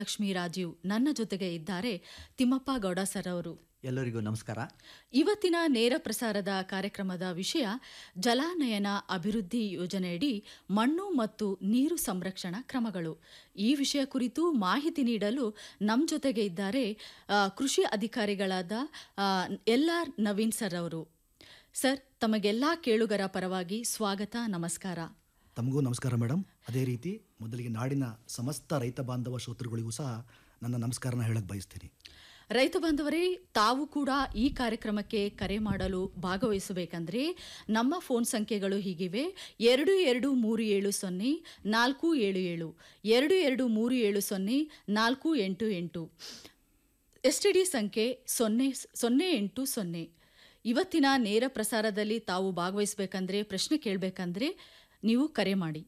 ಲಕ್ಷ್ಮೀ ರಾಜೀವ್ ನನ್ನ ಜೊತೆಗೆ ಇದ್ದಾರೆ ತಿಮ್ಮಪ್ಪ ಗೌಡ ಸರ್ ಅವರು ಎಲ್ಲರಿಗೂ ನಮಸ್ಕಾರ ಇವತ್ತಿನ ನೇರ ಪ್ರಸಾರದ ಕಾರ್ಯಕ್ರಮದ ವಿಷಯ ಜಲಾನಯನ ಅಭಿವೃದ್ಧಿ ಯೋಜನೆಯಡಿ ಮಣ್ಣು ಮತ್ತು ನೀರು ಸಂರಕ್ಷಣಾ ಕ್ರಮಗಳು ಈ ವಿಷಯ ಕುರಿತು ಮಾಹಿತಿ ನೀಡಲು ನಮ್ಮ ಜೊತೆಗೆ ಇದ್ದಾರೆ ಆ, ಕೃಷಿ ಅಧಿಕಾರಿಗಳಾದ ಎಲ್ ಆರ್ ನವೀನ್ ಸರ್ ಅವರು ಸರ್ ತಮಗೆಲ್ಲ ಕೇಳುಗರ ಪರವಾಗಿ ಸ್ವಾಗತ ನಮಸ್ಕಾರ ತಮಗೂ ನಮಸ್ಕಾರ ಮೇಡಮ್ ಅದೇ ರೀತಿ ಮೊದಲಿಗೆ ನಾಡಿನ ಸಮಸ್ತ ರೈತ ಬಾಂಧವ ಶ್ರೋತೃಗಳಿಗೂ ಸಹ ನನ್ನ ನಮಸ್ಕಾರನ ಹೇಳಕ್ ಬಯಸ್ತೀನಿ ರೈತ ಬಾಂಧವರೇ ತಾವು ಕೂಡ ಈ ಕಾರ್ಯಕ್ರಮಕ್ಕೆ ಕರೆ ಮಾಡಲು ಭಾಗವಹಿಸಬೇಕಂದ್ರೆ ನಮ್ಮ ಫೋನ್ ಸಂಖ್ಯೆಗಳು ಹೀಗಿವೆ ಎರಡು ಎರಡು ಮೂರು ಏಳು ಸೊನ್ನೆ ನಾಲ್ಕು ಏಳು ಏಳು ಎರಡು ಎರಡು ಮೂರು ಏಳು ಸೊನ್ನೆ ನಾಲ್ಕು ಎಂಟು ಎಂಟು ಎಸ್ ಟಿ ಡಿ ಸಂಖ್ಯೆ ಸೊನ್ನೆ ಸೊನ್ನೆ ಎಂಟು ಸೊನ್ನೆ ಇವತ್ತಿನ ನೇರ ಪ್ರಸಾರದಲ್ಲಿ ತಾವು ಭಾಗವಹಿಸಬೇಕಂದ್ರೆ ಪ್ರಶ್ನೆ ಕೇಳಬೇಕಂದ್ರೆ ನೀವು ಕರೆ ಮಾಡಿ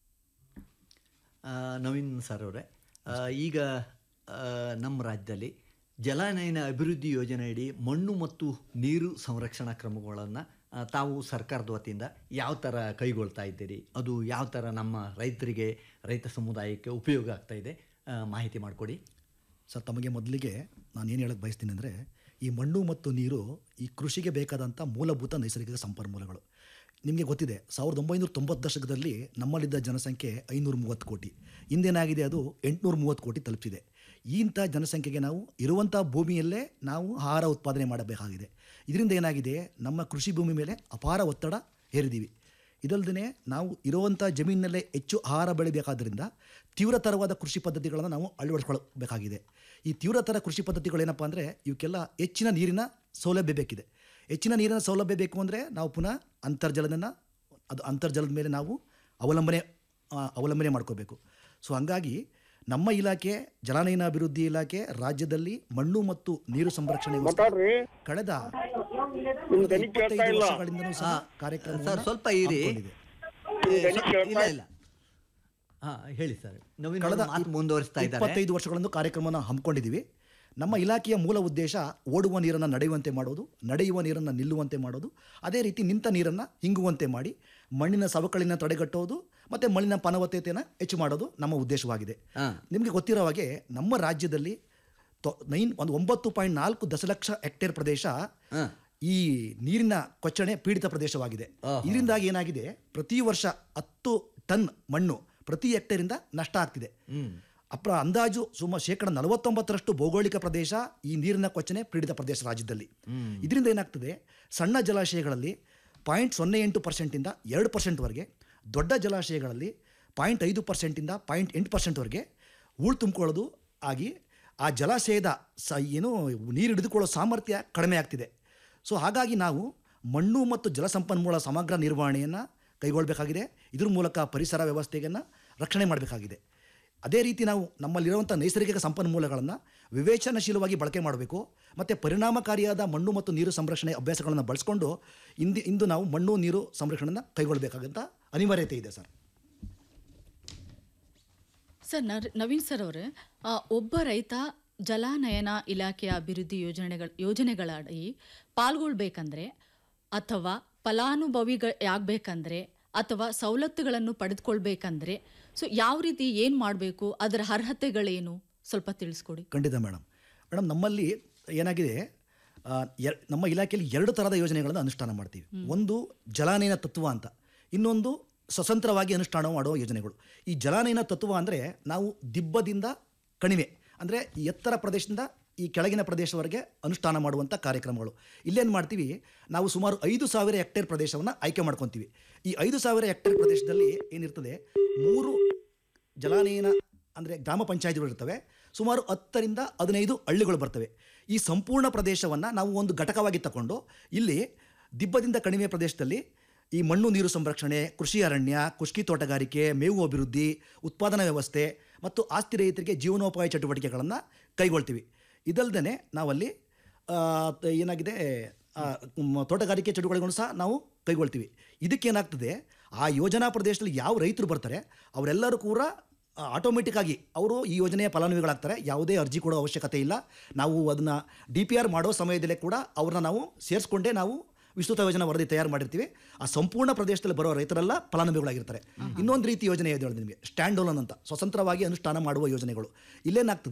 ಆ, ನವೀನ್ ಸರ್ ಅವರೇ ಆ, ಈಗ ಆ, ನಮ್ಮ ರಾಜ್ಯದಲ್ಲಿ ಜಲಾನಯನ ಅಭಿವೃದ್ಧಿ ಯೋಜನೆಯಡಿ ಮಣ್ಣು ಮತ್ತು ನೀರು ಸಂರಕ್ಷಣಾ ಕ್ರಮಗಳನ್ನು ತಾವು ಸರ್ಕಾರದ ವತಿಯಿಂದ ಯಾವ ಥರ ಕೈಗೊಳ್ತಾ ಇದ್ದೀರಿ ಅದು ಯಾವ ಥರ ನಮ್ಮ ರೈತರಿಗೆ ರೈತ ಸಮುದಾಯಕ್ಕೆ ಉಪಯೋಗ ಆಗ್ತಾ ಇದೆ ಆ, ಮಾಹಿತಿ ಮಾಡಿಕೊಡಿ ಸರ್ ತಮಗೆ ಮೊದಲಿಗೆ ನಾನು ಏನು ಹೇಳಕ್ಕೆ ಬಯಸ್ತೀನಿ ಅಂದರೆ ಈ ಮಣ್ಣು ಮತ್ತು ನೀರು ಈ ಕೃಷಿಗೆ ಬೇಕಾದಂಥ ಮೂಲಭೂತ ನೈಸರ್ಗಿಕ ಸಂಪನ್ಮೂಲಗಳು ನಿಮಗೆ ಗೊತ್ತಿದೆ ಸಾವಿರದ ಒಂಬೈನೂರ ತೊಂಬತ್ತು ದಶಕದಲ್ಲಿ ನಮ್ಮಲ್ಲಿದ್ದ ಜನಸಂಖ್ಯೆ ಐನೂರ ಮೂವತ್ತು ಕೋಟಿ ಇಂದೇನಾಗಿದೆ ಅದು ಎಂಟುನೂರ ಮೂವತ್ತು ಕೋಟಿ ತಲುಪಿಸಿದೆ ಇಂಥ ಜನಸಂಖ್ಯೆಗೆ ನಾವು ಇರುವಂಥ ಭೂಮಿಯಲ್ಲೇ ನಾವು ಆಹಾರ ಉತ್ಪಾದನೆ ಮಾಡಬೇಕಾಗಿದೆ ಇದರಿಂದ ಏನಾಗಿದೆ ನಮ್ಮ ಕೃಷಿ ಭೂಮಿ ಮೇಲೆ ಅಪಾರ ಒತ್ತಡ ಹೇರಿದ್ದೀವಿ ಇದಲ್ಲದೆ ನಾವು ಇರುವಂಥ ಜಮೀನಿನಲ್ಲೇ ಹೆಚ್ಚು ಆಹಾರ ಬೆಳಿಬೇಕಾದ್ರಿಂದ ತೀವ್ರತರವಾದ ಕೃಷಿ ಪದ್ಧತಿಗಳನ್ನು ನಾವು ಅಳವಡಿಸ್ಕೊಳ್ಬೇಕಾಗಿದೆ ಈ ತೀವ್ರತರ ಕೃಷಿ ಪದ್ಧತಿಗಳೇನಪ್ಪ ಅಂದರೆ ಇವಕ್ಕೆಲ್ಲ ಹೆಚ್ಚಿನ ನೀರಿನ ಸೌಲಭ್ಯ ಬೇಕಿದೆ ಹೆಚ್ಚಿನ ನೀರಿನ ಸೌಲಭ್ಯ ಬೇಕು ಅಂದರೆ ನಾವು ಪುನಃ ಅಂತರ್ಜಲದನ್ನು ಅದು ಅಂತರ್ಜಲದ ಮೇಲೆ ನಾವು ಅವಲಂಬನೆ ಆ, ಅವಲಂಬನೆ ಮಾಡ್ಕೋಬೇಕು ಸೊ ಹಂಗಾಗಿ ನಮ್ಮ ಇಲಾಖೆ ಜಲಾನಯನ ಅಭಿವೃದ್ಧಿ ಇಲಾಖೆ ರಾಜ್ಯದಲ್ಲಿ ಮಣ್ಣು ಮತ್ತು ನೀರು ಸಂರಕ್ಷಣೆ ಕಳೆದ ಇಪ್ಪತ್ತೈದು ವರ್ಷಗಳಿಂದಲೂ ಸಹ ಕಾರ್ಯಕ್ರಮ ಸರ್ ಸ್ವಲ್ಪ ಇರಿ ಏ, ಸ್ವ- ಇಲ್ಲ ಇಲ್ಲ ಹಾಂ ಹೇಳಿ ಸರ್ ನವೀನ್ ಕಳೆದ ಅವ್ರು ಮಾತು ಮುಂದುವರಿಸ್ತಾ ಇದ್ದಾರೆ ಇಪ್ಪತ್ತೈದು ವರ್ಷಗಳನ್ನು ಕಾರ್ಯಕ್ರಮವನ್ನು ಹಮ್ಮಿಕೊಂಡಿದ್ದೀವಿ ನಮ್ಮ ಇಲಾಖೆಯ ಮೂಲ ಉದ್ದೇಶ ಓಡುವ ನೀರನ್ನು ನಡೆಯುವಂತೆ ಮಾಡೋದು ನಡೆಯುವ ನೀರನ್ನು ನಿಲ್ಲುವಂತೆ ಮಾಡೋದು ಅದೇ ರೀತಿ ನಿಂತ ನೀರನ್ನು ಹಿಂಗುವಂತೆ ಮಾಡಿ ಮಣ್ಣಿನ ಸವಕಳಿನ ತಡೆಗಟ್ಟೋದು ಮತ್ತು ಮಣ್ಣಿನ ಫಲವತ್ತತೆಯನ್ನು ಹೆಚ್ಚು ಮಾಡೋದು ನಮ್ಮ ಉದ್ದೇಶವಾಗಿದೆ ಹಾ. ನಿಮಗೆ ಗೊತ್ತಿರೋ ಹಾಗೆ ನಮ್ಮ ರಾಜ್ಯದಲ್ಲಿ ತೊ- ನೈನ್ ಒಂದು ಒಂಬತ್ತು ಪಾಯಿಂಟ್ ನಾಲ್ಕು ದಶಲಕ್ಷ ಹೆಕ್ಟೇರ್ ಪ್ರದೇಶ ಹಾ. ಈ ನೀರಿನ ಕೊಚ್ಚಣೆ ಪೀಡಿತ ಪ್ರದೇಶವಾಗಿದೆ ಇದರಿಂದಾಗಿ ಏನಾಗಿದೆ ಪ್ರತಿ ವರ್ಷ ಹತ್ತು ಟನ್ ಮಣ್ಣು ಪ್ರತಿ ಹೆಕ್ಟೇರಿಂದ ನಷ್ಟ ಆಗ್ತಿದೆ ಅಪ್ರ ಅಂದಾಜು ಸುಮಾರು ಶೇಕಡ ನಲವತ್ತೊಂಬತ್ತರಷ್ಟು ಭೌಗೋಳಿಕ ಪ್ರದೇಶ ಈ ನೀರಿನ ಕೊಚ್ಚನೆ ಪೀಡಿತ ಪ್ರದೇಶ ರಾಜ್ಯದಲ್ಲಿ ಇದರಿಂದ ಏನಾಗ್ತದೆ ಸಣ್ಣ ಜಲಾಶಯಗಳಲ್ಲಿ ಪಾಯಿಂಟ್ ಸೊನ್ನೆ ಎಂಟು ಪರ್ಸೆಂಟಿಂದ ಎರಡು ಪರ್ಸೆಂಟ್ವರೆಗೆ ದೊಡ್ಡ ಜಲಾಶಯಗಳಲ್ಲಿ ಪಾಯಿಂಟ್ ಐದು ಪರ್ಸೆಂಟಿಂದ ಪಾಯಿಂಟ್ ಎಂಟು ಪರ್ಸೆಂಟ್ವರೆಗೆ ಹೂಳು ತುಂಬಿಕೊಳ್ಳೋದು ಆಗಿ ಆ ಜಲಾಶಯದ ಸ ಏನು ನೀರು ಹಿಡಿದುಕೊಳ್ಳೋ ಸಾಮರ್ಥ್ಯ ಕಡಿಮೆ ಆಗ್ತಿದೆ ಸೊ ಹಾಗಾಗಿ ನಾವು ಮಣ್ಣು ಮತ್ತು ಜಲಸಂಪನ್ಮೂಲ ಸಮಗ್ರ ನಿರ್ವಹಣೆಯನ್ನು ಕೈಗೊಳ್ಳಬೇಕಾಗಿದೆ ಇದ್ರ ಮೂಲಕ ಪರಿಸರ ವ್ಯವಸ್ಥೆಯನ್ನು ರಕ್ಷಣೆ ಮಾಡಬೇಕಾಗಿದೆ ಅದೇ ರೀತಿ ನಾವು ನಮ್ಮಲ್ಲಿರುವಂಥ ನೈಸರ್ಗಿಕ ಸಂಪನ್ಮೂಲಗಳನ್ನು ವಿವೇಚನಶೀಲವಾಗಿ ಬಳಕೆ ಮಾಡಬೇಕು ಮತ್ತು ಪರಿಣಾಮಕಾರಿಯಾದ ಮಣ್ಣು ಮತ್ತು ನೀರು ಸಂರಕ್ಷಣೆ ಅಭ್ಯಾಸಗಳನ್ನು ಬಳಸ್ಕೊಂಡು ಇಂದು ಇಂದು ನಾವು ಮಣ್ಣು ನೀರು ಸಂರಕ್ಷಣೆಯನ್ನು ಕೈಗೊಳ್ಳಬೇಕಾದಂಥ ಅನಿವಾರ್ಯತೆ ಇದೆ ಸರ್ ಸರ್ ನರ್ ನವೀನ್ ಸರ್ ಅವರೇ ಆ, ಒಬ್ಬ ರೈತ ಜಲಾನಯನ ಇಲಾಖೆಯ ಅಭಿವೃದ್ಧಿ ಯೋಜನೆಗಳ ಯೋಜನೆಗಳಡಿ ಪಾಲ್ಗೊಳ್ಬೇಕಂದ್ರೆ ಅಥವಾ ಫಲಾನುಭವಿಗಳಾಗಬೇಕಂದ್ರೆ ಅಥವಾ ಸವಲತ್ತುಗಳನ್ನು ಪಡೆದುಕೊಳ್ಬೇಕಂದ್ರೆ ಸೊ ಯಾವ ರೀತಿ ಏನು ಮಾಡಬೇಕು ಅದರ ಅರ್ಹತೆಗಳೇನು ಸ್ವಲ್ಪ ತಿಳಿಸ್ಕೊಡಿ ಖಂಡಿತ ಮೇಡಮ್ ಮೇಡಮ್ ನಮ್ಮಲ್ಲಿ ಏನಾಗಿದೆ ಆ, ಎರ್ ನಮ್ಮ ಇಲಾಖೆಯಲ್ಲಿ ಎರಡು ಥರದ ಯೋಜನೆಗಳನ್ನು ಅನುಷ್ಠಾನ ಮಾಡ್ತೀವಿ ಒಂದು ಜಲಾನಯನ ತತ್ವ ಅಂತ ಇನ್ನೊಂದು ಸ್ವತಂತ್ರವಾಗಿ ಅನುಷ್ಠಾನ ಮಾಡುವ ಯೋಜನೆಗಳು ಈ ಜಲಾನಯನ ತತ್ವ ಅಂದರೆ ನಾವು ದಿಬ್ಬದಿಂದ ಕಣಿವೆ ಅಂದರೆ ಎತ್ತರ ಪ್ರದೇಶದಿಂದ ಈ ಕೆಳಗಿನ ಪ್ರದೇಶವರೆಗೆ ಅನುಷ್ಠಾನ ಮಾಡುವಂಥ ಕಾರ್ಯಕ್ರಮಗಳು ಇಲ್ಲೇನು ಮಾಡ್ತೀವಿ ನಾವು ಸುಮಾರು ಐದು ಸಾವಿರ ಹೆಕ್ಟೇರ್ ಪ್ರದೇಶವನ್ನು ಆಯ್ಕೆ ಮಾಡ್ಕೊತೀವಿ ಈ ಐದು ಸಾವಿರ ಹೆಕ್ಟೇರ್ ಪ್ರದೇಶದಲ್ಲಿ ಏನಿರ್ತದೆ ಮೂರು ಜಲಾನಯನ ಅಂದರೆ ಗ್ರಾಮ ಪಂಚಾಯತಿಗಳು ಇರ್ತವೆ ಸುಮಾರು ಹತ್ತರಿಂದ ಹದಿನೈದು ಹಳ್ಳಿಗಳು ಬರ್ತವೆ ಈ ಸಂಪೂರ್ಣ ಪ್ರದೇಶವನ್ನು ನಾವು ಒಂದು ಘಟಕವಾಗಿ ತಗೊಂಡು ಇಲ್ಲಿ ದಿಬ್ಬದಿಂದ ಕಣಿವೆ ಪ್ರದೇಶದಲ್ಲಿ ಈ ಮಣ್ಣು ನೀರು ಸಂರಕ್ಷಣೆ ಕೃಷಿ ಅರಣ್ಯ ಕುಷ್ಕಿ ತೋಟಗಾರಿಕೆ ಮೇವು ಅಭಿವೃದ್ಧಿ ಉತ್ಪಾದನಾ ವ್ಯವಸ್ಥೆ ಮತ್ತು ಆಸ್ತಿ ರೈತರಿಗೆ ಜೀವನೋಪಾಯ ಚಟುವಟಿಕೆಗಳನ್ನು ಕೈಗೊಳ್ತೀವಿ ಇದಲ್ಲದೆ ನಾವಲ್ಲಿ ಆ, ತ- ಏನಾಗಿದೆ ಆ, ಮ್, ತೋಟಗಾರಿಕೆ ಚಟುವಟಿಕೆಗಳನ್ನು ಸಹ ನಾವು ಕೈಗೊಳ್ತೀವಿ ಇದಕ್ಕೇನಾಗ್ತದೆ ಆ ಯೋಜನಾ ಪ್ರದೇಶದಲ್ಲಿ ಯಾವ ರೈತರು ಬರ್ತಾರೆ ಅವರೆಲ್ಲರೂ ಕೂಡ ಆಟೋಮೆಟಿಕ್ ಆಗಿ ಅವರು ಈ ಯೋಜನೆಯ ಫಲಾನುಭವಿಗಳಾಗ್ತಾರೆ ಯಾವುದೇ ಅರ್ಜಿ ಕೊಡೋ ಅವಶ್ಯಕತೆ ಇಲ್ಲ ನಾವು ಅದನ್ನು ಡಿ ಪಿ ಆರ್ ಮಾಡೋ ಸಮಯದಲ್ಲೇ ಕೂಡ ಅವ್ರನ್ನ ನಾವು ಸೇರಿಸ್ಕೊಂಡೇ ನಾವು ವಿಸ್ತೃತ ಯೋಜನಾ ವರದಿ ತಯಾರು ಮಾಡಿರ್ತೀವಿ ಆ ಸಂಪೂರ್ಣ ಪ್ರದೇಶದಲ್ಲಿ ಬರೋ ರೈತರೆಲ್ಲ ಫಲಾನುಭವಿಗಳಾಗಿರ್ತಾರೆ ಇನ್ನೊಂದು ರೀತಿ ಯೋಜನೆ ಇದೆ ನೋಡಿ ನಿಮಗೆ ಸ್ಟ್ಯಾಂಡ್ ಓಲನ್ ಅಂತ ಸ್ವತಂತ್ರವಾಗಿ ಅನುಷ್ಠಾನ ಮಾಡುವ ಯೋಜನೆಗಳು ಇಲ್ಲೇನಾಗ್ತದೆ